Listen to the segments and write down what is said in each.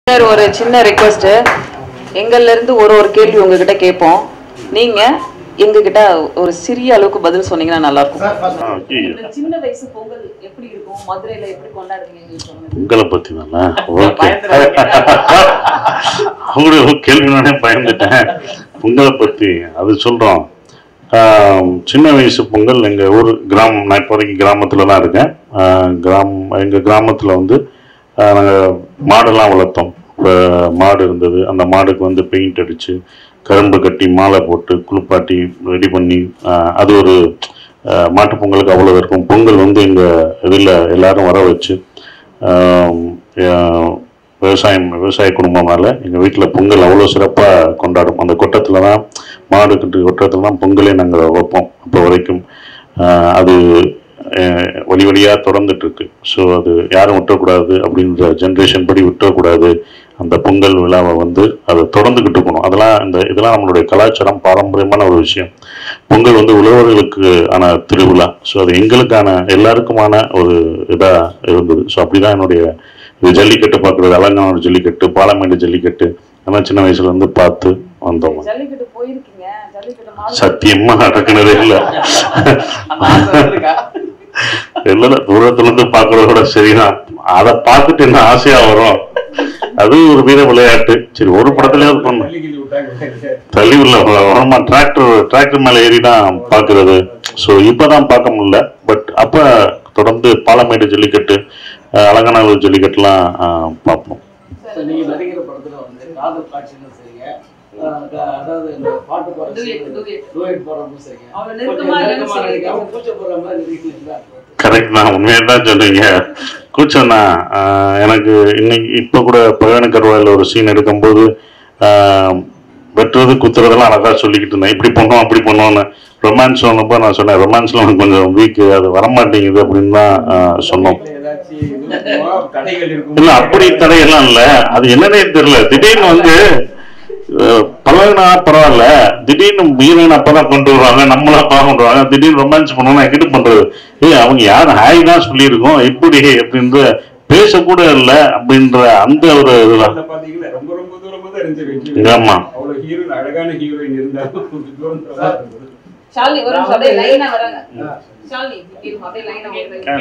Sir ஒரு சின்ன request எங்கள்ல இருந்து ஒரு ஒரு கேள்வி உங்ககிட்ட கேட்போம் நீங்க எங்ககிட்ட ஒரு சிறிய அளவுக்கு பதில் சொன்னீங்கன்னா நல்லா இருக்கும் இந்த சின்ன வயசு பொங்கல் எப்படி இருக்கும் மதுரையில எப்படி கொண்டாடுவீங்க எங்களுக்கு சொல்லுங்க உங்களை பத்தி தானே ஓகே அவங்களோட கேள்வி நானே பயந்துட்டேன் உங்களை பத்தி அது சொல்றோம் ஆம், சின்ன வயசு பொங்கல் எங்க ஊர் கிராமம் நான் இப்போ வரைக்கும் கிராமத்துல தான் இருக்கேன் ஆ, கிராமம் எங்க கிராமத்துல வந்து ஆ, நாங்க மாடெல்லாம் வளர்த்தோம் இப்போ மாடு இருந்தது அந்த மாடுக்கு வந்து பெயிண்ட் அடிச்சு கரும்பு கட்டி மாலை போட்டு குளிப்பாட்டி ரெடி பண்ணி ஆ, அது ஒரு ஆ, மாட்டுப் பொங்கலுக்கு அவ்வளோ இருக்கும் பொங்கல் வந்து எங்க இதில் எல்லாரும் வர வச்சு ஆம், ஆ, விவசாயம் விவசாய குடும்பமால எங்கள் வீட்டில் பொங்கல் அவ்வளோ சிறப்பாக கொண்டாடும் அந்த கொட்டத்தில் தான் மாடு கட்டு கொட்டத்தில் தான் பொங்கலே நாங்கள் வைப்போம் இப்போ வரைக்கும் ஆஹ் அது ஆஹ் வழி வழியாக தொடர்ந்துட்டு இருக்கு ஸோ அது யாரும் விட்டுறக்கூடாது அப்படின்ற ஜென்ரேஷன் படி விட்டுறக்கூடாது அந்த பொங்கல் விழாவை வந்து அதை தொடர்ந்துக்கிட்டு இருக்கணும் அதெல்லாம் இந்த இதெல்லாம் நம்மளுடைய கலாச்சாரம் பாரம்பரியமான ஒரு விஷயம் பொங்கல் வந்து உழவர்களுக்கு ஆன திருவிழா ஸோ அது எங்களுக்கான எல்லாருக்குமான ஒரு இதாக இருந்தது ஸோ அப்படிதான் என்னுடைய இது ஜல்லிக்கட்டு பார்க்குறது அலங்காநல்லூர் ஜல்லிக்கட்டு பாலமேடு ஜல்லிக்கட்டு அதெல்லாம் சின்ன வயசுல இருந்து பார்த்து வந்தோம் ஜல்லிக்கட்டு போயிருக்கீங்க ஜல்லிக்கட்டு மாடு சத்தியமா நடக்கினதே இல்லை இல்ல தூரத்துல இருந்து பார்க்கறதோட சரிதான் அதை பார்த்துட்டு என்ன ஆசையா வரும் அது ஒரு வீர விளையாட்டு சரி ஒரு படத்துலயாவது பண்ண தள்ளி உள்ள வரமா டிராக்டர் டிராக்டர் மேல ஏறி தான் பாக்குறது ஸோ இப்பதான் பார்க்க முடியல பட் அப்ப தொடர்ந்து பாலமேடு ஜல்லிக்கட்டு அஹ் அலங்காநல்லூர் ஜல்லிக்கட்டுலாம் அஹ், பார்ப்போம் சார், நீங்க நடிக்கிற படத்துல வந்து காதல் காட்சின்னு சரிங்க அஹ் க- அதாவது இந்த பாட்டு போற Duet, duet. டூயட் போடுறதும் சரிங்க அவ்வளவு கொஞ்சம் நெருக்கமா இல்லைன்னு நெருக்கமா சொல்லி நடிக்காம கூச்சப்படுற மாதிரி நடிக்கிறீங்களா கரெக்ட் தான் உண்மையாக தான் சொன்னீங்க கூச்சம்னா ஆஹ், எனக்கு இன்னைக்கு இப்போ கூட பகவான கருவாயில் ஒரு சீன் எடுக்கும்போது ஆஹ், வெட்டுறது குத்துறதெல்லாம் அழகா சொல்லிக்கிட்டு இருந்தேன் இப்படி பண்ணோம் அப்படி பண்ணோம்னு ரொமான்ஸ் சொன்னப்போ நான் சொன்னேன் ரொமான்ஸ்ல எனக்கு கொஞ்சம் வீக் அது வரமாட்டேங்குது அப்படின்னு தான் ஆஹ், சொன்னோம் ஏதாச்சும் இது தடைகள் இருக்கும் இல்ல அப்படி தடையெல்லாம் இல்ல அது என்னன்னே தெரியல திடீர்னு வந்து அஹ், பழகுனா பரவாயில்ல திடீர்னு ஹீரோயின் அப்பதான் கொண்டு வருவாங்க நம்மளா பார்க்க வருவாங்க திடீர்னு ரொமான்ஸ் பண்ணணும் எங்கிட்ட பண்றது ஏய் அவங்க யார் ஹாய் தான் சொல்லியிருக்கோம் எப்படி அப்படின்ற பேசக்கூட இல்ல அப்படின்ற அந்த ஒரு இதுதான் அதுல பாத்தீங்கன்னா ரொம்ப ரொம்ப தூரமா தான் இருந்துச்சு ஆமா. அவ்வளவு ஹீரோயின் அழகான ஹீரோயின் இருந்தாலும் கொஞ்சம் தூரத்துல தான் இருந்தது. ஷாலினி ஒரு நிமிஷம் அப்படியே லைனா வராங்க ஷாலினி இருக்கும் அப்படியே லைனா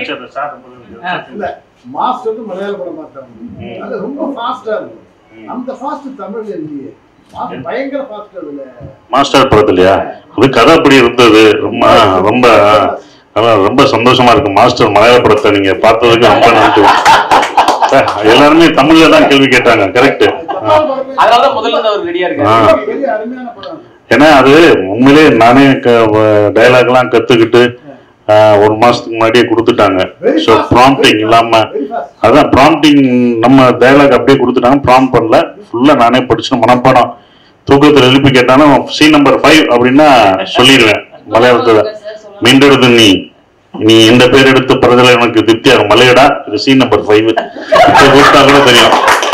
வருது இல்ல மாஸ்டர் வந்து மலையாள படம் பார்த்தாங்க அது ரொம்ப ஃபாஸ்டா இருக்கும் அந்த ஃபாஸ்ட் தமிழ்ல இல்லையே மாஸ்டர் பயங்கர ஃபாஸ்ட் அதுல மாஸ்டர் படத்துலயா அது கதை அப்படி இருந்தது ரொம்ப ரொம்ப அதான் ரொம்ப சந்தோஷமா இருக்கு மாஸ்டர் மலையாள படத்தை நீங்க பார்த்ததுக்கு ரொம்ப நன்றி சார், எல்லாருமே தமிழ்ல தான் கேள்வி கேட்டாங்க கரெக்ட் தப்பான படமே அதனாலதான் முதல்ல இருந்து அவர் ரெடியா ஆ. இருக்காரு பெரிய அருமையான படம் அது. ஏன்னா அது உண்மையிலே நானே டைலாக்லாம் கத்துக்கிட்டு ஆஹ், ஒரு மாசத்துக்கு முன்னாடியே கொடுத்துட்டாங்க Very so fast, prompting very இல்லாம fast, very fast. அதான் ப்ராம்ப்டிங் நம்ம டைலாக் அப்படியே கொடுத்துட்டாங்க ப்ராம்ப்ட் பண்ணல ஃபுல்லா நானே படிச்சு மனப்பாடம் தூக்கத்தில் எழுப்பி கேட்டாலும் சீன் நம்பர் ஃபைவ் அப்படின்னா சொல்லிடுவேன் மலையாளத்துல மீண்டெடுத்து நீ நீ எந்த பேர் எடுத்து பறதுல எனக்கு திருப்தியாகும் மலையடா இது சீன் நம்பர் ஃபைவ் கொடுத்தா கூட தெரியும்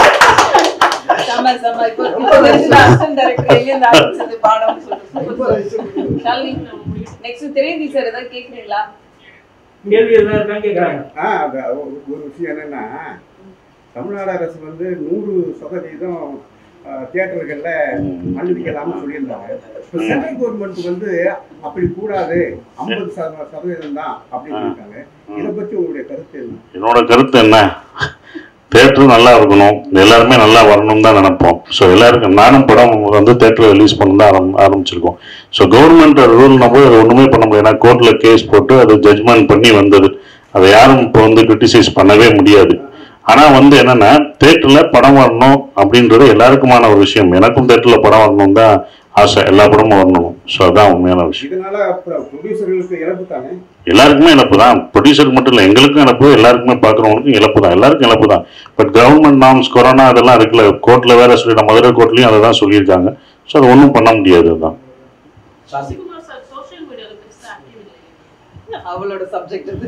செம்ம செம்ம இப்போ இப்போ தெரிஞ்ச அசிஸ்டன்ட் டைரக்டர் எங்க இருந்து ஆரம்பிச்சது பாடம்னு ரொம்ப சொல்லிட்டு ரசிச்சு ஷாலினி நெக்ஸ்ட் திரேந்தி சார் ஏதாவது கேக்குறீங்களா கேள்வி எதுனா இருக்கான்னு கேக்குறாங்க ஆ அது ஒரு ஒரு விஷயம் என்னன்னா தமிழ்நாடு அரசு வந்து நூறு சதவீதம் தியேட்டர்களில் அனுமதிக்கலாம்னு சொல்லியிருந்தாங்க இப்போ சென்ட்ரல் கவர்மெண்ட் வந்து அப்படி கூடாது ஐம்பது சதவீதம் தான் அப்படின்னு சொல்லியிருக்காங்க இதை பற்றி உங்களுடைய கருத்து என்ன என்னோட கருத்து என்ன தேட்டரும் நல்லா இருக்கணும் எல்லாருமே நல்லா வரணும்னு தான் நினைப்போம் ஸோ எல்லாருக்கும் நானும் படம் வந்து தேட்டரில் ரிலீஸ் பண்ண தான் ஆரம் ஆரம்பிச்சிருக்கோம் ஸோ கவர்மெண்ட் ரூல்னா போய் அது ஒன்றுமே பண்ண முடியாது ஏன்னா கோர்ட்டில் கேஸ் போட்டு அது ஜட்ஜ்மெண்ட் பண்ணி வந்தது அதை யாரும் இப்போ வந்து கிரிட்டிசைஸ் பண்ணவே முடியாது ஆனால் வந்து என்னன்னா தேட்டரில் படம் வரணும் அப்படின்றது எல்லாருக்குமான ஒரு விஷயம் எனக்கும் தேட்டரில் படம் வரணும் தான் ஆசை எல்லா படமும் வரணும் ஸோ அதான் உண்மையான விஷயம் இதனால ப்ரொடியூசர்களுக்கு இழப்பு தானே எல்லாருக்குமே இழப்பு தான் ப்ரொடியூசருக்கு மட்டும் இல்லை எங்களுக்கும் இழப்பு எல்லாருக்குமே பார்க்குறவங்களுக்கும் இழப்பு தான் எல்லாருக்கும் இழப்பு தான் பட் கவர்மெண்ட் நார்ம்ஸ் கொரோனா அதெல்லாம் இருக்குல்ல கோர்ட்டில் வேற சொல்லி மதுரை கோர்ட்லையும் அதை தான் சொல்லியிருக்காங்க ஸோ அது ஒன்றும் பண்ண முடியாது அதுதான் சசிகுமார் சார் சோஷியல் மீடியால பெருசா ஆக்டிவ் இல்லை அவளோட சப்ஜெக்ட் இது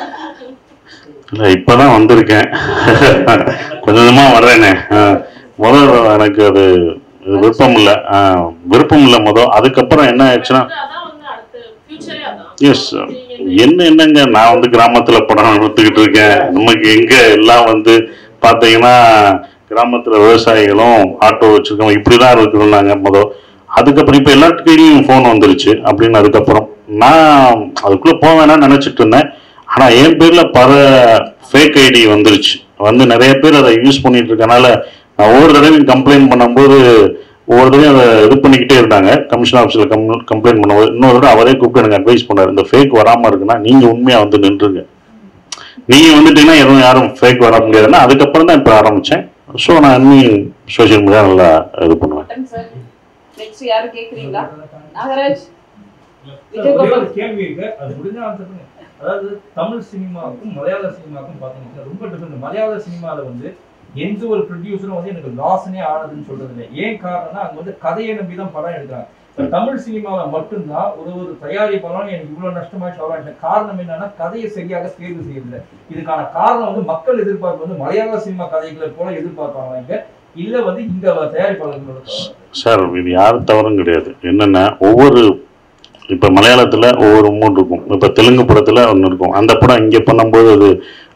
இல்லை இப்போ தான் வந்திருக்கேன் கொஞ்சம் கொஞ்சமாக வர்றேனே ஆ, முதல் எனக்கு அது இது விருப்பம் இல்லை ஆ, விருப்பம் இல்லை முதல் அதுக்கப்புறம் என்ன ஆயிடுச்சுன்னா அதான் வந்து அடுத்த ஃபியூச்சரே அதான் எஸ் என்ன என்னங்க நான் வந்து கிராமத்துல படம் எடுத்துக்கிட்டு இருக்கேன் நமக்கு எங்க எல்லாம் வந்து பாத்தீங்கன்னா கிராமத்தில் விவசாயிகளும் ஆட்டோ வச்சுருக்கோம் இப்படி தான் இருக்கிறோம் மொதல் அதுக்கப்புறம் இப்போ எல்லாத்து கையிலையும் ஃபோன் வந்துருச்சு அப்படின்னு அதுக்கப்புறம் நான் அதுக்குள்ளே போவேன்னு நினச்சிட்டு இருந்தேன் ஆனால் என் பேரில் பல ஃபேக் ஐடி வந்துருச்சு வந்து நிறைய பேர் அதை யூஸ் பண்ணிட்டு இருக்கனால நான் ஒவ்வொரு தடவையும் கம்ப்ளைண்ட் பண்ணும்போது ஒவ்வொரு தடவையும் அதை இது பண்ணிக்கிட்டே இருந்தாங்க கமிஷன் ஆஃபீஸில் கம் கம்ப்ளைண்ட் பண்ணும்போது இன்னொரு தடவை அவரே கூப்பிட்டு எனக்கு அட்வைஸ் பண்ணார் இந்த ஃபேக் வராமல் இருக்குன்னா நீங்கள் உண்மையாக வந்து நின்றுங்க நீங்கள் வந்துட்டீங்கன்னா எதுவும் யாரும் ஃபேக் வர முடியாதுன்னா அதுக்கப்புறம் தான் இப்போ ஆரம்பித்தேன் ஸோ நான் இன்னும் சோஷியல் மீடியா நல்லா இது பண்ணுவேன் பட்டன் சார் நெக்ஸ்ட் யாரும் கேக்குறீங்களா நாகராஜ் சார், ஒரே ஒரு கேள்வி இருக்கு அது முடிஞ்சா answer பண்ணுங்க. அதாவது தமிழ் சினிமாவுக்கும் மலையாள சினிமாவுக்கும் பார்த்தீங்கன்னா ரொம்ப டிஃபரெண்ட் மலையாள சினிமால வந்து எந்த ஒரு ப்ரொடியூசரும் வந்து எனக்கு லாஸ்னே ஆனதுன்னு சொல்றது இல்லை ஏன் காரணம்னா அங்க வந்து கதையை நம்பி தான் படம் எடுக்கிறாங்க இப்ப தமிழ் சினிமாவை மட்டும்தான் ஒரு ஒரு தயாரிப்பாளரும் எனக்கு இவ்வளவு நஷ்டமாச்சு அவ்வளவு நஷ்டம். காரணம் என்னன்னா கதையை சரியாக தேர்வு செய்யறதில்லை இதுக்கான காரணம் வந்து மக்கள் எதிர்பார்ப்பு வந்து மலையாள சினிமா கதைகளை போல எதிர்பார்ப்பாங்க இங்க இல்ல வந்து இந்த தயாரிப்பாளர்களோட தவறு. சார் இது யாரும் தவறும் கிடையாது என்னென்னா ஒவ்வொரு இப்போ மலையாளத்தில் ஒவ்வொரு மூணு இருக்கும் இப்போ தெலுங்கு படத்தில் ஒன்று இருக்கும் அந்த படம் இங்கே பண்ணும்போது அது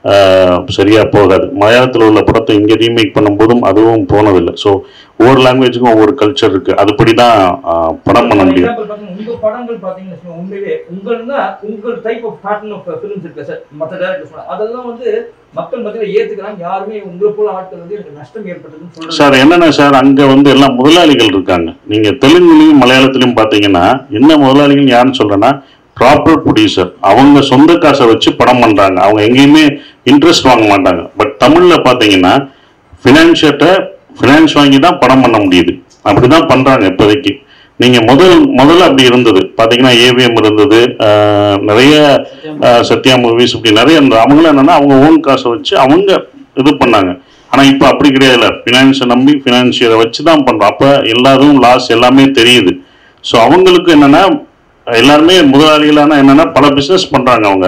சரியாக போகாது மலையாளத்தில் உள்ள படத்தை இங்கே ரீமேக் பண்ணும்போதும் அதுவும் போனதில்லை ஸோ ஒவ்வொரு லாங்குவேஜுக்கும் ஒவ்வொரு கல்ச்சர் இருக்குது அதுபடி தான் ஆஹ், படம் பண்ண முடியும் example பாத்தீங்கன்னா, உங்க படங்கள் பாத்தீங்கன்னு வச்சுக்கோங்க, உண்மையிலே உங்கன்னா உங்கள் type of pattern of films இருக்கு சார் மற்ற டேரக்டர்ஸ் அதெல்லாம் வந்து மக்கள் மத்தியில ஏத்துக்கிறாங்க யாருமே உங்களை போல ஆட்கள் வந்து எனக்கு நஷ்டம் ஏற்பட்டதுன்னு சொல்றாங்க சார் என்னென்ன சார் அங்கே வந்து எல்லாம் முதலாளிகள் இருக்காங்க நீங்கள் தெலுங்குலையும் மலையாளத்துலையும் பார்த்தீங்கன்னா என்ன முதலாளிகள் யாருன்னு சொல்கிறேன்னா ப்ராப்பர் ப்ரொடியூசர் அவங்க சொந்த காசை வச்சு படம் பண்ணுறாங்க அவங்க எங்கேயுமே இன்ட்ரெஸ்ட் வாங்க மாட்டாங்க பட் தமிழில் பார்த்தீங்கன்னா ஃபினான்ஷியர்கிட்ட ஃபினான்ஸ் வாங்கி தான் படம் பண்ண முடியுது அப்படி தான் பண்ணுறாங்க இப்போதைக்கு நீங்கள் முதல் முதல்ல அப்படி இருந்தது பார்த்தீங்கன்னா ஏவிஎம் இருந்தது ஆஹ் நிறைய ஆஹ் சத்யா மூவிஸ் இப்படி நிறைய இருந்தது அவங்களும் என்னன்னா அவங்க ஓன் காசை வச்சு அவங்க இது பண்ணாங்க ஆனால் இப்போ அப்படி கிடையாதுல்ல ஃபினான்ஸை நம்பி ஃபினான்ஷியரை வச்சு தான் பண்ணுறோம் அப்போ எல்லாரும் லாஸ் எல்லாமே தெரியுது ஸோ அவங்களுக்கு என்னன்னா எல்லாருமே முதலாளிகளான என்னன்னா பல பிஸ்னஸ் பண்ணுறாங்க அவங்க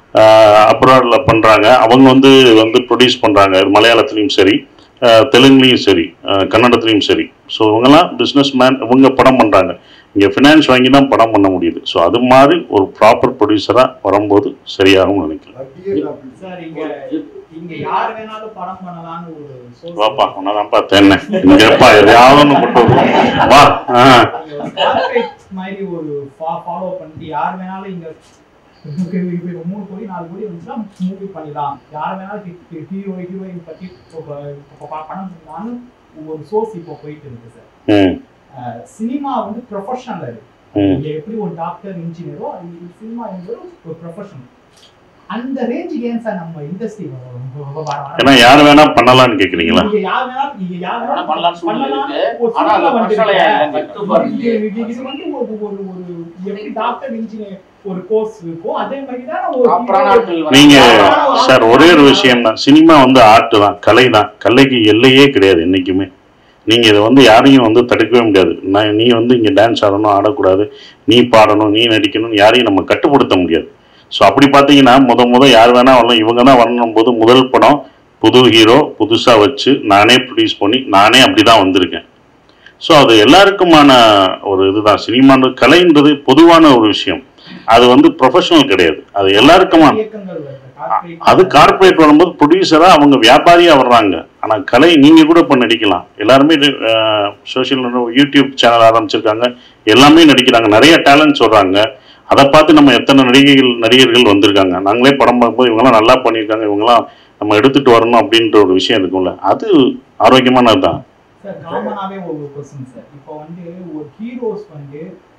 அப்ராடில் பண்ணுறாங்க அவங்க வந்து வந்து ப்ரொடியூஸ் பண்ணுறாங்க மலையாளத்துலேயும் சரி ஆஹ் தெலுங்குலேயும் சரி ஆஹ் கன்னடத்துலேயும் சரி ஸோ இவங்கெல்லாம் பிஸ்னஸ் மேன் இவங்க படம் பண்ணுறாங்க இங்கே ஃபினான்ஸ் வாங்கி தான் படம் பண்ண முடியுது ஸோ அது மாதிரி ஒரு ப்ராப்பர் ப்ரொடியூசராக வரும்போது சரியாகும் நினைக்கிறேன் வட்டியே சாப்பிடு. சார் இங்க இங்க யார் வேணாலும் படம் பண்ணலாம்னு ஒரு source வாப்பா உன்னதான் பார்த்தேன் என்ன இங்கப்பா எதையாவது ஒன்று கொண்டு வந்து வா ஆ இங்க ஒரு corporate மாதிரி ஒரு ஃபாலோ பண்ணிட்டு யார் வேணாலும் இங்க இப்ப இப்ப இப்ப மூணு கோடி நாலு கோடி வந்துச்சுன்னா மூவி பண்ணிடலாம் யார் வேணாலும் ஹீரோ ஹீரோயின் பத்தி இப்ப ப- இப்ப ப- படம் பண்ணலாம்னு ஒரு சோர்ஸ் இப்போ போயிட்டு இருக்கு சார் ம் சினிமா வந்து ப்ரொஃபஷனல் இருக்கு ம் இங்க எப்படி ஒரு டாக்டர் இன்ஜினியரோ சினிமா என்பது ஒரு ப்ரொஃபஷனல் அந்த ரேஞ்சுக்கு ஏன் சார் நம்ம இண்டஸ்ட்ரி ஏன்னா யார் வேணா பண்ணலாம்னு கேட்குறீங்களா இங்க யார் வேணாலும் இங்க யார் ஆனா வேணாலும் பண்ணலாம்னு சூழ்நிலை பண்ணலாம். இருக்கு. ஒரு ஆனா அது சூழ்நிலை professional ஆ வந்துருக்கு. இல்லைன்னு கட்டுப்பாடு இது இது- இது வந்து ஒரு ஒரு ஒரு எப்படி டாக்டர் இன்ஜினியர் ஒரு கோர்ஸ் இருக்கோ அதே மாதிரி தான் ஒரு ப்ராப்பரான ஆட்கள் வராங்க. நீங்க சார் ஒரே ஒரு விஷயம் தான் சினிமா வந்து ஆர்ட் தான் கலை தான் கலைக்கு எல்லையே கிடையாது என்னைக்குமே நீங்க இதை வந்து யாரையும் வந்து தடுக்கவே முடியாது நான் நீ வந்து இங்க டான்ஸ் ஆடணும் ஆடக்கூடாது நீ பாடணும் நீ நடிக்கணும்னு யாரையும் நம்ம கட்டுப்படுத்த முடியாது ஸோ அப்படி பார்த்தீங்கன்னா முத முத யார் வேணா வரலாம் இவங்க தான் வரணும் போது முதல் படம் புது ஹீரோ புதுசாக வச்சு நானே ப்ரொடியூஸ் பண்ணி நானே அப்படி தான் வந்திருக்கேன் ஸோ அது எல்லாருக்குமான ஒரு இதுதான் சினிமான்றது கலைன்றது பொதுவான ஒரு விஷயம் அது வந்து ப்ரொஃபஷனல் கிடையாது அது எல்லாருக்குமான இயக்கங்கள் வருது corporate. அது கார்ப்பரேட் வரும்போது ப்ரொடியூசரா அவங்க வியாபாரியா வர்றாங்க ஆனா கலை நீங்க கூட இப்ப நடிக்கலாம் எல்லாருமே சோஷியல் யூடியூப் சேனல் ஆரம்பிச்சிருக்காங்க எல்லாமே நடிக்கிறாங்க நிறைய டேலண்ட்ஸ் வர்றாங்க அதை பார்த்து நம்ம எத்தனை நடிகைகள் நடிகர்கள் வந்திருக்காங்க நாங்களே படம் பார்க்கும்போது இவங்கெல்லாம் நல்லா பண்ணியிருக்காங்க இவங்கெல்லாம் நம்ம எடுத்துட்டு வரணும் அப்படின்ற ஒரு விஷயம் இருக்கும்ல அது ஆரோக்கியமானது தான் சார் காமனாவே ஒரு கொஸ்டின் சார் இப்போ வந்து ஒரு ஹீரோஸ் வந்து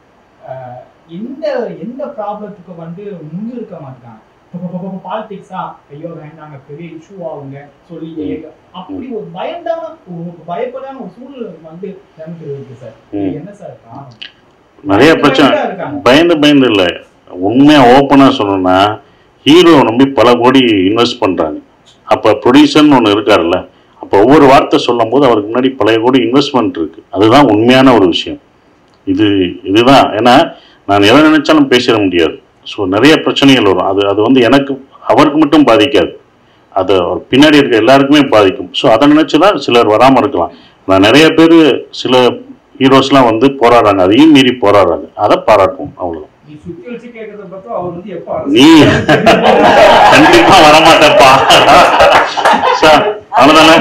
அஹ், எந்த எந்த ப்ராப்ளத்துக்கு வந்து முன்னிருக்க மாட்டாங்க பாலிடிக்ஸா ஐயோ வேண்டாங்க பெரிய இஷ்யூ ஆகுங்க சொல்லி ஏக- அப்படி ஒரு பயந்தான ஒரு பயப்படான ஒரு சூழ்நிலை வந்து நமக்கு இருக்கு சார் இது என்ன சார் காரணம் நிறைய பிரச்சனை பயந்தா இருக்காங்க. பயந்து பயந்து இல்லை உண்மையா ஓப்பனா சொல்லணும்னா ஹீரோ நம்பி பல கோடி இன்வெஸ்ட் பண்றாங்க அப்ப ப்ரொடியூசர்னு ஒன்று இருக்காருல்ல அப்போ ஒவ்வொரு வார்த்தை சொல்லும் போது அவருக்கு முன்னாடி பழைய கோடி இன்வெஸ்ட்மெண்ட் இருக்கு அதுதான் உண்மையான ஒரு விஷயம் இது இதுதான் ஏன்னா நான் எதை நினைச்சாலும் பேசிட முடியாது ஸோ நிறைய பிரச்சனைகள் வரும் அது அது வந்து எனக்கு அவருக்கு மட்டும் பாதிக்காது அது அவர் பின்னாடி இருக்க எல்லாருக்குமே பாதிக்கும் ஸோ அதை நினைச்சு தான் சிலர் வராமல் இருக்கலாம் நான் நிறைய பேர் சில ஹீரோஸ்லாம் வந்து போராடுறாங்க அதையும் மீறி போராடுறாங்க அதை பாராட்டும் அவ்வளோ நீ சுத்தி வச்சு கேட்கறத பார்த்தா அவர் வந்து எப்ப நீ கண்டிப்பா வரமாட்டப்பா சார் அவ்வளவுதானே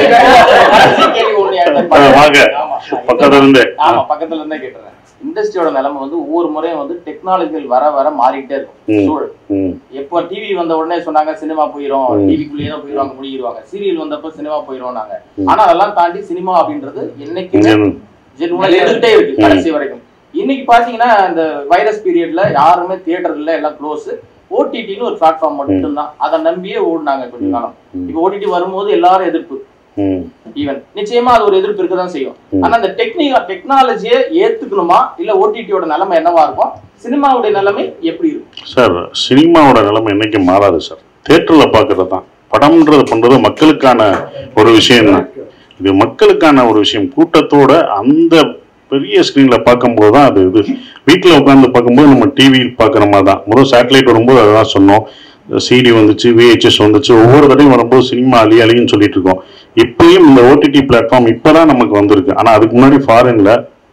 கேள்வி ஒண்ணு எனக்கு ஆ, வாங்க ஆமா. பக்கத்துல இருந்தே ஆமா பக்கத்துல இருந்தே கேட்டுறேன் இண்டஸ்ட்ரியோட நிலைமை வந்து ஒவ்வொரு முறையும் வந்து டெக்னாலஜிகள் வர வர மாறிக்கிட்டே இருக்கும் ம். சூழல் ம் எப்போ டிவி வந்த உடனே சொன்னாங்க சினிமா போயிரும் ம். டிவிக்குள்ளேயே தான் போயிருவாங்க முடியிருவாங்க சீரியல் வந்தப்ப சினிமா போயிரும் நாங்க ஆனா அதெல்லாம் தாண்டி சினிமா அப்படின்றது என்னைக்குமே ம். ஜென்வனா இருந்துட்டே இருக்கு ம். கடைசி வரைக்கும் இன்னைக்கு பாத்தீங்கன்னா இந்த வைரஸ் பீரியட்ல யாருமே தியேட்டர் இல்ல எல்லாம் க்ளோஸ் ஓடிடின்னு ஒரு பிளாட்ஃபார்ம் மட்டும்தான் அதை நம்பியே ஓடுனாங்க கொஞ்ச காலம் இப்போ ஓடிடி வரும்போது எல்லாரும் எதிர்ப்பு ம் ஈவன் நிச்சயமா அது ஒரு எதிர்ப்பு இருக்க தான் செய்யும் ம். ஆனா அந்த டெக்னிக்கல் டெக்னாலஜியை ஏத்துக்கணுமா இல்ல ஓடிடியோட நிலைமை என்னவா இருக்கும் சினிமாவுடைய நிலைமை எப்படி இருக்கும் சார் சினிமாவோட நிலைமை என்னைக்கும் மாறாது சார் தேட்டரில் பார்க்கறது தான் படம்ன்றது பண்ணுறது மக்களுக்கான ஒரு விஷயம் தான் இது மக்களுக்கான ஒரு விஷயம் கூட்டத்தோட அந்த பெரிய ஸ்க்ரீனில் பார்க்கும்போது தான் அது இது வீட்டில் உட்காந்து பார்க்கும்போது நம்ம டிவியில் பார்க்குற மாதிரி தான் முதல் சேட்டலைட் வரும்போது அதான் சொன்னோம் சிடி வந்துச்சு விஹெச்எஸ் வந்துச்சு ஒவ்வொரு தடையும் வரும்போது சினிமா அழி அழின்னு சொல்லிட்டு இருக்கோம் இப்பயும் இந்த ஓடிடி பிளாட்ஃபார்ம் இப்போ தான் நமக்கு வந்திருக்கு ஆனால் அதுக்கு முன்னாடி ஃபாரின்ல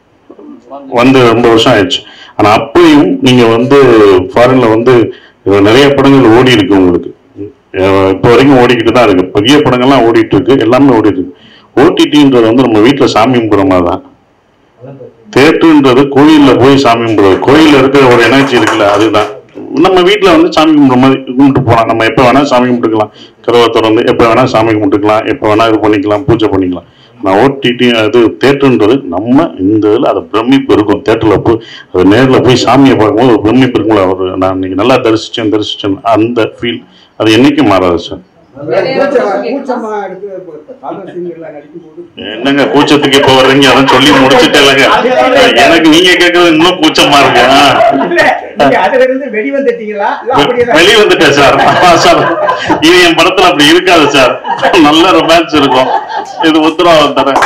வந்து ரொம்ப வருஷம் ஆயிடுச்சு ஆனா அப்பயும் நீங்க வந்து ஃபாரின்ல வந்து அஹ், நிறைய படங்கள் ஓடி இருக்கு உங்களுக்கு அஹ், இப்போ வரைக்கும் ஓடிக்கிட்டு தான் இருக்கு பெரிய படங்கள்லாம் ஓடிட்டு இருக்கு எல்லாமே ஓடிட்டு இருக்கு ஓடிடின்றது வந்து நம்ம வீட்டுல சாமி கும்பிடுற மாதிரி தான் தேட்டருன்றது கோயில்ல போய் சாமி கும்பிடுறது கோயில்ல இருக்கிற ஒரு எனர்ஜி இருக்குல்ல அதுதான் நம்ம வீட்ல வந்து சாமி கும்பிடுற மாதிரி கும்பிட்டு போகலாம் நம்ம எப்போ வேணா சாமி கும்பிட்டுக்கலாம் கதவை திறந்து எப்போ வேணா சாமி கும்பிட்டுக்கலாம் எப்போ வேணா இது பண்ணிக்கலாம் பூஜை பண்ணிக்கலாம் நான் ஓடிடி அது தேட்டருன்றது நம்ம இந்த இதில் அது பிரமிப்பு இருக்கும் தேட்டரில் போய் அது நேரில் போய் சாமியை பார்க்கும்போது ஒரு பிரமிப்பு இருக்கும்ல ஒரு நான் இன்னைக்கு நல்லா தரிசிச்சேன் தரிசிச்சேன் அந்த ஃபீல் அது என்னைக்கும் மாறாது சார் கூச்சமா எடுத்து காதல் சீன்கள்லாம் நடிக்கும்போது என்னங்க கூச்சத்துக்கு இப்போ வர்றீங்க அதான் சொல்லி முடிச்சுட்டேலங்க எனக்கு நீங்க கேட்கறது இன்னும் கூச்சமா இருக்கு ஆ. இல்ல நீங்க அதுல இருந்து வெளி வந்துட்டீங்களா இல்ல அப்படியே தான் வெளிய வந்துட்டேன் சார் ஆமா சார் இது என் படத்துல அப்படி இருக்காது சார் நல்ல ரொமான்ஸ் இருக்கும் இது உத்தரவாதம் தரேன்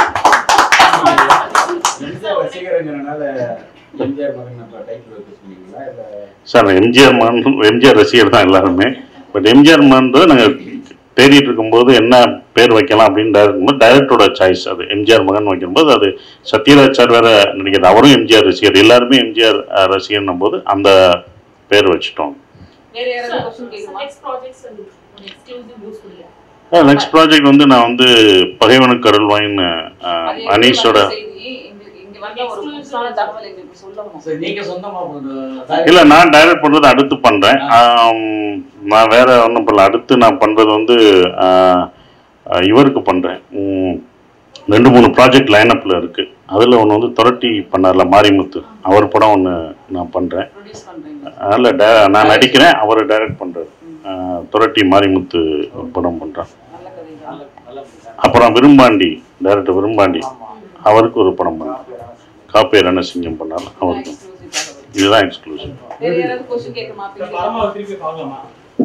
எம்ஜிஆர் ரசிகர்ங்கிறனால எம்ஜிஆர் மகன் நம்ம டைட்டில் வைக்க சொன்னீங்களா இல்ல சார் எம்ஜிஆர் மகன் எம்ஜிஆர் ரசிகர் தான் எல்லாருமே பட் எம்ஜிஆர் மகன் நாங்கள் தேடிட்டு இருக்கும்போது என்ன பேர் வைக்கலாம் அப்படின்னு டைரக்ட் டைரக்டரோட சாய்ஸ் அது எம்ஜிஆர் மகன் வைக்கும்போது அது சத்யராஜ் சார் வேற நினைக்கிறது அவரும் எம்ஜிஆர் ரசிகர் எல்லாருமே எம்ஜிஆர் ரசிகர்னும் போது அந்த பேர் வச்சுட்டோம் வேற யாராவது கொஸ்டின் கேட்குமா நெக்ஸ்ட் ப்ராஜெக்ட்ஸ் எக்ஸ்க்ளூசிவ் நியூஸ் கொடுங்க நெக்ஸ்ட் ப்ராஜெக்ட் வந்து நான் வந்து பகைவனுக்கு அருள்வாயின்னு அஹ், அது எங்களுக்கு அனீஷோட வந்த செய்தி எங்களுக்கு இங்க வந்த ஒரு புதுசான தகவல் எங்களுக்கு சொல்லணும் சரி, நீங்க சொந்தமா பண்ற- இல்ல நான் டைரக்ட் பண்றது அடுத்து பண்றேன் ஆம், நான் வேற ஒன்றும் பண்ணல அடுத்து நான் பண்றது வந்து ஆஹ், ஆஹ், இவருக்கு பண்றேன் உம், ரெண்டு மூணு ப்ராஜெக்ட் லைனப்ல இருக்கு அதுல ஒன்று வந்து துரட்டி பண்ணார்ல மாரிமுத்து அவர் படம் ஒன்று நான் பண்றேன் ப்ரொடியூஸ் பண்றீங்க அதில் டே- நான் நடிக்கிறேன் அவர் டைரக்ட் பண்றாரு ஆஹ், துரட்டி மாரிமுத்து படம் பண்றேன் நல்ல கதை தான் நல்ல அப்புறம் விரும்பாண்டி டைரக்டர் விரும்பாண்டி அவருக்கு ஒரு படம் பண்ணேன் காப்பே ரணசிங்கம் பண்ணார் அவருக்கு எக்ஸ்க்ளூசிவ் தகவல் இதுதான் எக்ஸ்க்ளூசிவ் வேற யாராவது கொஸ்டின் கேட்குமா படமா திருப்பி பார்க்கலாமா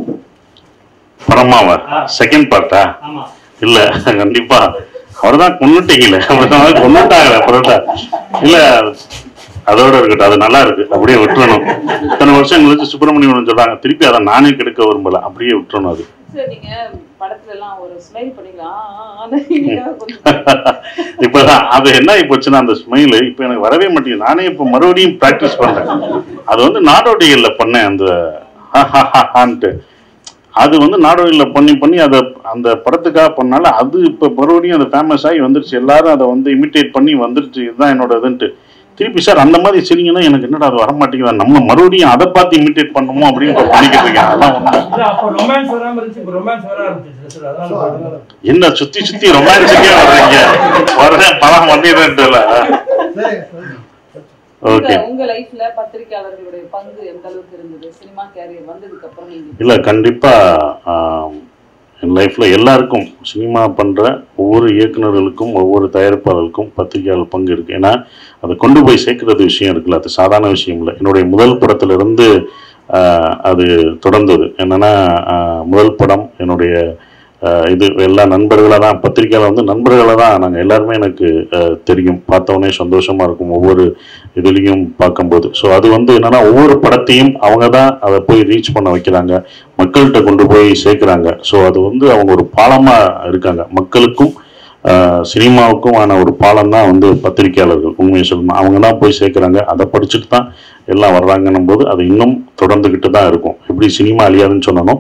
படமாவா செகண்ட் பார்ட்டா ஆமா இல்ல கண்டிப்பா அவர்தான் கொன்னுட்டீங்களே அவர்தான் கொன்னுட்டாங்களே பரோட்டா இல்ல அதோட இருக்கட்டும் அது நல்லா இருக்கு அப்படியே விட்டுறணும் இத்தனை வருஷம் கழிச்சு சுப்பிரமணியன் சொல்றாங்க திருப்பி அதை நானே கெடுக்க விரும்பல அப்படியே விட்டுறணும் அது சார் நீங்க படத்துல எல்லாம் ஒரு ஸ்மைல் பண்ணிக்கலாம் ஆனா நீங்க கொஞ்சம் இப்பதான் அது என்ன ஆகி போச்சுன்னா அந்த ஸ்மைல் இப்ப எனக்கு வரவே மாட்டேங்குது நானே இப்ப மறுபடியும் பிராக்டிஸ் பண்றேன் அது வந்து நாடோடிகள்ல பண்ணேன் அந்த ஹான்ட்டு அது வந்து நாடோடியில் பண்ணி பண்ணி அதை அந்த படத்துக்காக பண்ணால அது இப்போ மறுபடியும் அது ஃபேமஸ் ஆகி வந்துருச்சு எல்லாரும் அதை வந்து இமிட்டேட் பண்ணி வந்துருச்சு இதுதான் என்னோட இதுன்ட்டு திருப்பி சார் அந்த மாதிரி சிரிங்கன்னா எனக்கு என்னடா அது வர மாட்டேங்குது நம்ம மறுபடியும் அதை பார்த்து இமிட்டேட் பண்ணுமோ அப்படின்னு இப்ப பண்ணிக்கிட்டு இருக்கேன் அதான் உண்மை. இல்ல அப்ப ரொமான்ஸ் வராம இருந்துச்சு இப்ப ரொமான்ஸ் வர ஆரம்பிச்சிச்சு சார் அதனால பாருங்க. என்ன சுத்தி சுத்தி ரொமான்ஸுக்கே வர்றீங்க வர்றேன் படம் பண்ணிடுறேன்ட்டுல உங்க ஓகே உங்க லைஃப்ல பத்திரிக்கையாளர்களுடைய பங்கு எந்த அளவுக்கு இருந்தது சினிமா கேரியர் வந்ததுக்கு அப்புறம் நீங்க இல்லை கண்டிப்பாக என் லைஃப்பில் எல்லாருக்கும் சினிமா பண்ணுற ஒவ்வொரு இயக்குனர்களுக்கும் ஒவ்வொரு தயாரிப்பாளருக்கும் பத்திரிகையாளர் பங்கு இருக்குது ஏன்னா அதை கொண்டு போய் சேர்க்கறது விஷயம் இருக்குல்ல அது சாதாரண விஷயம் இல்லை என்னுடைய முதல் படத்திலிருந்து ஆஹ், அது தொடர்ந்தது என்னென்னா முதல் படம் என்னுடைய ஆஹ், இது எல்லா நண்பர்களாக தான் பத்திரிக்கையாளர் வந்து நண்பர்களாக தான் நாங்கள் எல்லாருமே எனக்கு ஆஹ், தெரியும் பார்த்தோன்னே சந்தோஷமாக இருக்கும் ஒவ்வொரு இதுலேயும் பார்க்கும்போது ஸோ அது வந்து என்னன்னா ஒவ்வொரு படத்தையும் அவங்க தான் அதை போய் ரீச் பண்ண வைக்கிறாங்க மக்கள்கிட்ட கொண்டு போய் சேர்க்குறாங்க ஸோ அது வந்து அவங்க ஒரு பாலமாக இருக்காங்க மக்களுக்கும் ஆஹ், சினிமாவுக்கும் ஆன ஒரு பாலம் தான் வந்து பத்திரிக்கையாளர்கள் உண்மையை சொல்லணும் அவங்க தான் போய் சேர்க்குறாங்க அதை படிச்சுட்டு தான் எல்லாம் வர்றாங்கன்னும் போது அது இன்னும் தொடர்ந்துக்கிட்டு தான் இருக்கும் எப்படி சினிமா அழியாதுன்னு சொன்னாலும்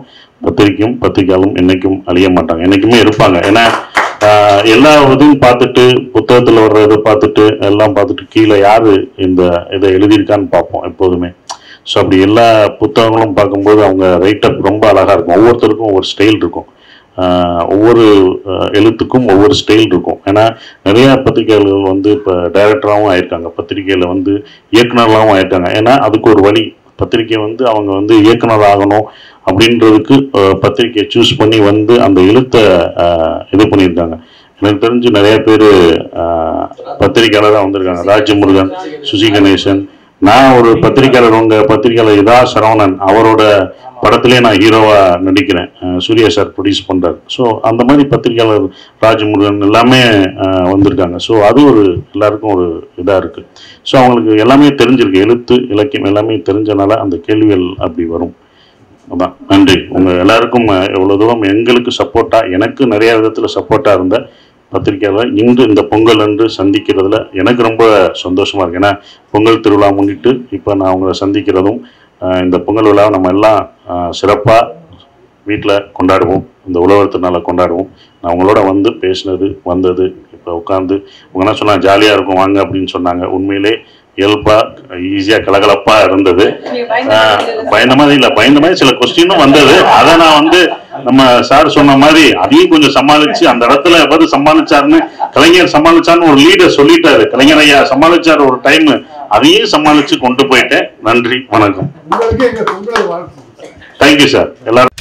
பத்திரிக்கையும் பத்திரிக்கையாலும் என்னைக்கும் அழிய மாட்டாங்க என்னைக்குமே இருப்பாங்க ஏன்னா ஆஹ், எல்லா இதையும் பார்த்துட்டு புத்தகத்தில் வர்ற இதை பார்த்துட்டு எல்லாம் பார்த்துட்டு கீழே யாரு இந்த இதை எழுதியிருக்கான்னு பார்ப்போம் எப்போதுமே ஸோ அப்படி எல்லா புத்தகங்களும் பார்க்கும்போது அவங்க ரைட்டப் ரொம்ப அழகாக இருக்கும் ஒவ்வொருத்தருக்கும் ஒவ்வொரு ஸ்டைல் இருக்கும் ஆஹ் ஒவ்வொரு ஆஹ் எழுத்துக்கும் ஒவ்வொரு ஸ்டைல் இருக்கும் ஏன்னா நிறைய பத்திரிகையாளர்கள் வந்து இப்போ டைரக்டராகவும் ஆயிருக்காங்க பத்திரிகையில் வந்து இயக்குனராகவும் ஆயிருக்காங்க ஏன்னா அதுக்கு ஒரு வழி பத்திரிக்கை வந்து அவங்க வந்து இயக்குனர் ஆகணும் அப்படின்றதுக்கு ஆஹ் பத்திரிக்கையை சூஸ் பண்ணி வந்து அந்த எழுத்தை ஆஹ் இது பண்ணியிருக்காங்க எனக்கு தெரிஞ்சு நிறைய பேர் பத்திரிகையாளராக வந்திருக்காங்க ராஜமுருகன் சுசி கணேசன் நான் ஒரு பத்திரிக்கையாளர் உங்க பத்திரிக்கையாளர் இதா சரவணன் அவரோட படத்திலே நான் ஹீரோவா நடிக்கிறேன் அஹ் சூர்யா சார் ப்ரொடியூஸ் பண்றாரு ஸோ அந்த மாதிரி பத்திரிக்கையாளர் ராஜமுருகன் எல்லாமே அஹ், வந்திருக்காங்க ஸோ அது ஒரு எல்லாருக்கும் ஒரு இதா இருக்கு ஸோ அவங்களுக்கு எல்லாமே தெரிஞ்சிருக்கு எழுத்து இலக்கியம் எல்லாமே தெரிஞ்சனால அந்த கேள்விகள் அப்படி வரும் அதான் நன்றி உங்க எல்லாருக்கும் அஹ், இவ்வளவு தூரம் எங்களுக்கு சப்போர்ட்டா எனக்கு நிறைய விதத்துல சப்போர்ட்டா இருந்த பத்திரிக்கையாளர் இன்று இந்த பொங்கல் அன்று சந்திக்கிறதுல எனக்கு ரொம்ப சந்தோஷமா இருக்கு ஏன்னா பொங்கல் திருவிழா முன்னிட்டு இப்போ நான் அவங்கள சந்திக்கிறதும் அஹ், இந்த பொங்கல் விழாவை நம்ம எல்லாம் சிறப்பாக வீட்டில் கொண்டாடுவோம் இந்த உழவர் திருநாளை கொண்டாடுவோம் நான் அவங்களோட வந்து பேசினது வந்தது இப்போ உட்காந்து அவங்க என்ன சொன்னா ஜாலியாக இருக்கும் வாங்க அப்படின்னு சொன்னாங்க உண்மையிலே இயல்பாக ஈஸியாக கலகலப்பாக இருந்தது ஆஹ், பயந்த மாதிரி இல்லை பயந்த மாதிரி சில கொஸ்டினும் வந்தது அதை நான் வந்து நம்ம சார் சொன்ன மாதிரி அதையும் கொஞ்சம் சமாளிச்சு அந்த இடத்துல எவர் சமாளிச்சாருன்னு கலைஞர் சமாளிச்சாருன்னு ஒரு லீடர் சொல்லிட்டாரு கலைஞர் ஐயா சமாளிச்சாரு ஒரு டைம் அதையும் சமாளிச்சு கொண்டு போயிட்டேன் நன்றி வணக்கம் உங்களுக்கு எங்க பொங்கல் வாழ்த்து தேங்க்யூ சார் எல்லாரும்